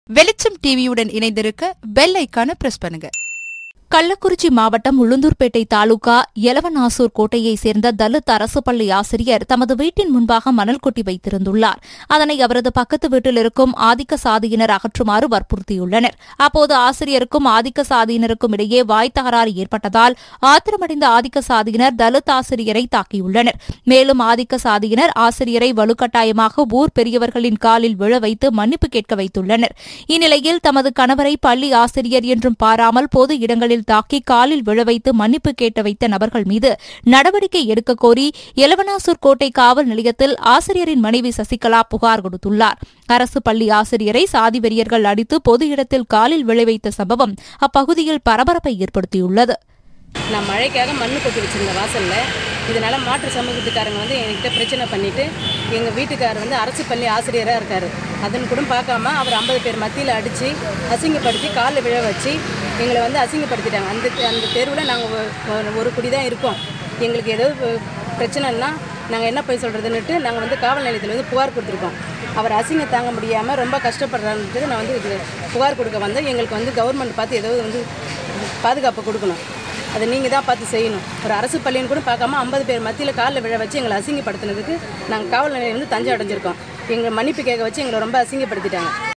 வெளிச்சம் டிவியுடன் இணைந்திருக்க பெல் ஐக்கான பிரஸ் பண்ணுங்க கள்ளக்குறிச்சி மாவட்டம் உளுந்தூர்பேட்டை தாலுகா எலவனாசூர் கோட்டையைச் சேர்ந்த தலித் அரசு பள்ளி ஆசிரியர் தமது வீட்டின் முன்பாக மணல் கொட்டி வைத்திருந்துள்ளார் அதனை அவரது பக்கத்து வீட்டில் இருக்கும் ஆதிக்க சாதியினர் அகற்றுமாறு வற்புறுத்தியுள்ளனர் அப்போது ஆசிரியருக்கும் ஆதிக்க சாதியினருக்கும் இடையே வாய் தகராறு ஏற்பட்டதால் ஆத்திரமடைந்த ஆதிக்க சாதியினர் தலித் ஆசிரியரை தாக்கியுள்ளனர் மேலும் ஆதிக்க சாதியினர் ஆசிரியரை வலுக்கட்டாயமாக ஊர் பெரியவர்களின் காலில் விழ வைத்து மன்னிப்பு கேட்க வைத்துள்ளனர் இந்நிலையில் தமது கணவரை பள்ளி ஆசிரியர் என்றும் பாராமல் பொது இடங்களில் தாக்கி காலில் விழ வைத்து மன்னிப்பு கேட்டு வைத்த நபர்கள் மீது நடவடிக்கை எடுக்க கோரி எலவனாசூர் கோட்டை காவல் நிலையத்தில் ஆசிரியரின் மனைவி சசிகலா புகார் கொடுத்துள்ளார் அரசு பள்ளி ஆசிரியரை சாதி வெறியர்கள் அடித்து பொது இடத்தில் காலில் விழ வைத்த சம்பவம் அப்பகுதியில் பரபரப்பை ஏற்படுத்தியுள்ளது நான் மழைக்காக மண்ணு கொட்டி வச்சிருந்தேன் வாசலில் இதனால் மாற்று சமூகத்துக்காரங்க வந்து என்கிட்ட பிரச்சனை பண்ணிவிட்டு எங்கள் வீட்டுக்காரர் வந்து அரசு பள்ளி ஆசிரியராக இருக்கார் அதன் கூட பார்க்காம அவர் ஐம்பது பேர் மத்தியில் அடித்து அசிங்கப்படுத்தி காலில் விழ வச்சு எங்களை வந்து அசிங்கப்படுத்திட்டாங்க அந்த அந்த தெருவில் நாங்கள் ஒரு குடி தான் இருக்கோம் எங்களுக்கு ஏதோ அஹ், பிரச்சனைன்னா நாங்கள் என்ன போய் சொல்கிறதுன்னுட்டு நாங்கள் வந்து காவல் நிலையத்தில் வந்து புகார் கொடுத்துருக்கோம் அவர் அசிங்கம் தாங்க முடியாமல் ரொம்ப கஷ்டப்படுறான்ட்டு நான் வந்து இது புகார் கொடுக்க வந்தேன் எங்களுக்கு வந்து கவர்மெண்ட் பார்த்து ஏதோ வந்து பாதுகாப்பு கொடுக்கணும் அதை நீங்கள் தான் பார்த்து செய்யணும் ஒரு அரசு பள்ளின்னு கூட பார்க்காம ஐம்பது பேர் மத்தியில் காலில் விழ வச்சு எங்களை அசிங்கப்படுத்தினதுக்கு நாங்கள் காவல் நிலையம் வந்து தஞ்சை அடைஞ்சிருக்கோம் எங்களை மன்னிப்பு கேட்க வச்சு எங்களை ரொம்ப அசிங்கப்படுத்திட்டாங்க